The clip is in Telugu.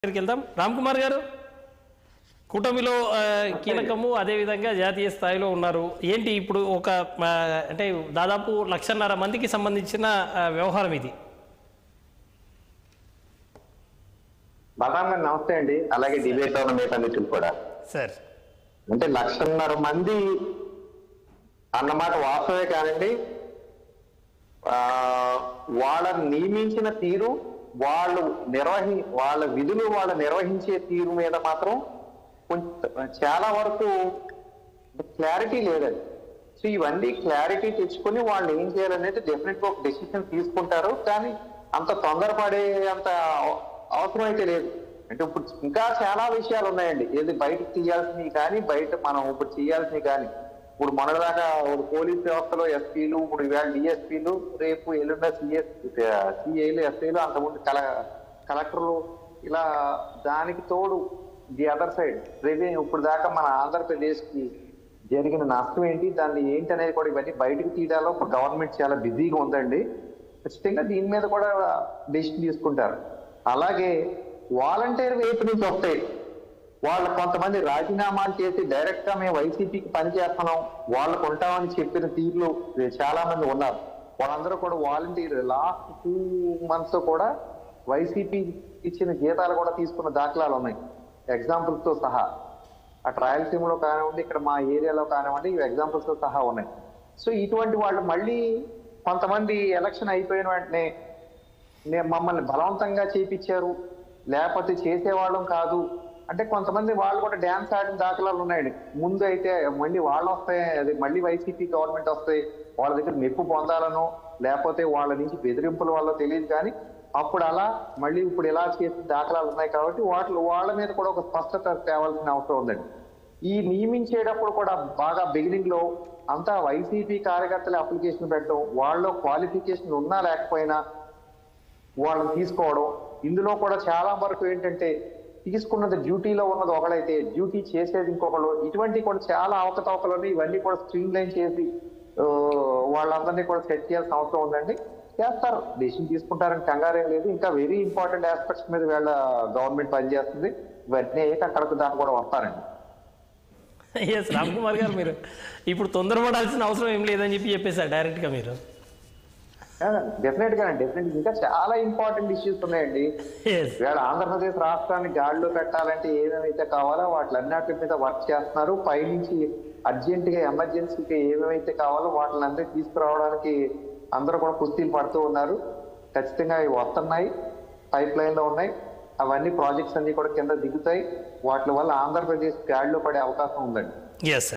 దగ్గరికి వెళ్దాం రామ్ కుమార్ గారు కూటమిలో ఆ, కీలకము అదేవిధంగా జాతీయ స్థాయిలో ఉన్నారు ఏంటి ఇప్పుడు ఒక ఆ, అంటే దాదాపు లక్షన్నర మందికి సంబంధించిన ఆ, వ్యవహారం ఇది బలరాం గారు నమస్తే అండి అలాగే డిబేట్ ఉన్న మిగతా మిత్రులు కూడా సార్ అంటే లక్షన్నర మంది అన్నమాట వాస్తవే కానండి ఆ, వాళ్ళని నియమించిన తీరు వాళ్ళు నిర్వహి వాళ్ళ విధులు వాళ్ళు నిర్వహించే తీరు మీద మాత్రం కొంచెం చాలా వరకు క్లారిటీ లేదండి సో ఇవన్నీ క్లారిటీ తెచ్చుకొని వాళ్ళు ఏం చేయాలనేది డెఫినెట్ గా ఒక డెసిషన్ తీసుకుంటారు కానీ అంత తొందరపడే అంత అవ- అవసరం అయితే లేదు అంటే ఇప్పుడు ఇంకా చాలా విషయాలు ఉన్నాయండి ఏది బయటకు తీయాల్సినవి కానీ బయట మనం ఇప్పుడు చేయాల్సినవి కానీ ఇప్పుడు మొన్నటిదాకా ఒక పోలీస్ వ్యవస్థలో ఎస్పీలు ఇప్పుడు ఇవాళ డిఎస్పీలు రేపు ఎల్లుండ సిఎస్ సిఐలు ఎస్ఐలు అంతకుముందు కల కలెక్టర్లు ఇలా దానికి తోడు ది అదర్ సైడ్ రెవెన్యూ ఇప్పుడు దాకా మన ఆంధ్రప్రదేశ్ కి జరిగిన నష్టం ఏంటి దాన్ని ఏంటి అనేది కూడా ఇవన్నీ బయటకు తీయడాలో ఇప్పుడు గవర్నమెంట్ చాలా బిజీగా ఉందండి ఖచ్చితంగా దీని మీద కూడా డెసిషన్ తీసుకుంటారు అలాగే వాలంటీర్ వైపు నుంచి వస్తాయి వాళ్ళు కొంతమంది రాజీనామాలు చేసి డైరెక్ట్ గా మేము వైసీపీకి పనిచేస్తున్నాం వాళ్ళకు ఉంటామని చెప్పిన తీరులు చాలా మంది ఉన్నారు వాళ్ళందరూ కూడా వాలంటీర్ లాస్ట్ టూ మంత్స్ కూడా వైసీపీ ఇచ్చిన జీతాలు కూడా తీసుకున్న దాఖలాలు ఉన్నాయి ఎగ్జాంపుల్స్ తో సహా అటు రాయలసీమలో కానివ్వండి ఇక్కడ మా ఏరియాలో కానివ్వండి ఇవి ఎగ్జాంపుల్స్ తో సహా ఉన్నాయి సో ఇటువంటి వాళ్ళు మళ్ళీ కొంతమంది ఎలక్షన్ అయిపోయిన వెంటనే నే- మమ్మల్ని బలవంతంగా చేపించారు లేకపోతే చేసేవాళ్ళం కాదు అంటే కొంతమంది వాళ్ళు కూడా డ్యాన్స్ ఆడిన దాఖలాలు ఉన్నాయండి ముందు అయితే మళ్ళీ వాళ్ళు వస్తాయి అది మళ్ళీ వైసీపీ గవర్నమెంట్ వస్తాయి వాళ్ళ దగ్గర మెప్పు పొందాలనో లేకపోతే వాళ్ళ నుంచి బెదిరింపుల వల్ల తెలియదు కానీ అప్పుడు అలా మళ్ళీ ఇప్పుడు ఇలా చేసిన దాఖలాలు ఉన్నాయి కాబట్టి వాటి వాళ్ళ మీద కూడా ఒక స్పష్టత తేవాల్సిన అవసరం ఉందండి ఈ నియమించేటప్పుడు కూడా బాగా బిగినింగ్ లో అంతా వైసీపీ కార్యకర్తల అప్లికేషన్ పెట్టడం వాళ్ళలో క్వాలిఫికేషన్ ఉన్నా లేకపోయినా వాళ్ళని తీసుకోవడం ఇందులో కూడా చాలా వరకు ఏంటంటే తీసుకున్నది డ్యూటీలో ఉన్నది ఒకడైతే డ్యూటీ చేసేది ఇంకొకళ్ళు ఇటువంటి కూడా చాలా అవకతవకలు ఉన్నాయి. ఇవన్నీ కూడా స్ట్రీమ్ లైన్ చేసి ఆ, వాళ్ళందరినీ కూడా సెట్ చేయాల్సిన అవసరం ఉందండి చేస్తారు డెసిషన్ తీసుకుంటారని కంగారేం లేదు ఇంకా వెరీ ఇంపార్టెంట్ ఆస్పెక్ట్స్ మీద వీళ్ళ గవర్నమెంట్ పనిచేస్తుంది ఇవన్నీ అయ్యాక అక్కడికి దాన్ని కూడా వస్తారండి ఎస్ రామ్ కుమార్ గారు మీరు ఇప్పుడు తొందరపడాల్సిన అవసరం ఏం లేదని చెప్పి చెప్పేశారు డైరెక్ట్గా మీరు డెఫినెట్ గా డెఫినెట్ ఇంకా చాలా ఇంపార్టెంట్ ఇష్యూస్ ఉన్నాయండి ఎస్ ఇవాళ ఆంధ్రప్రదేశ్ రాష్ట్రాన్ని గాడిలో పెట్టాలంటే ఏమేమైతే కావాలో వాటిలన్నిటి మీద వర్క్ చేస్తున్నారు పైనుంచి అర్జెంట్ గా ఎమర్జెన్సీకి ఏమేమైతే కావాలో వాటిని అందరూ తీసుకురావడానికి అందరూ కూడా కుస్తీలు పడుతూ ఉన్నారు ఖచ్చితంగా అవి వస్తున్నాయి పైప్ లైన్ లో ఉన్నాయి అవన్నీ ప్రాజెక్ట్స్ అన్ని కూడా కింద దిగుతాయి వాటి వల్ల ఆంధ్రప్రదేశ్ గాడిలో పడే అవకాశం ఉందండి ఎస్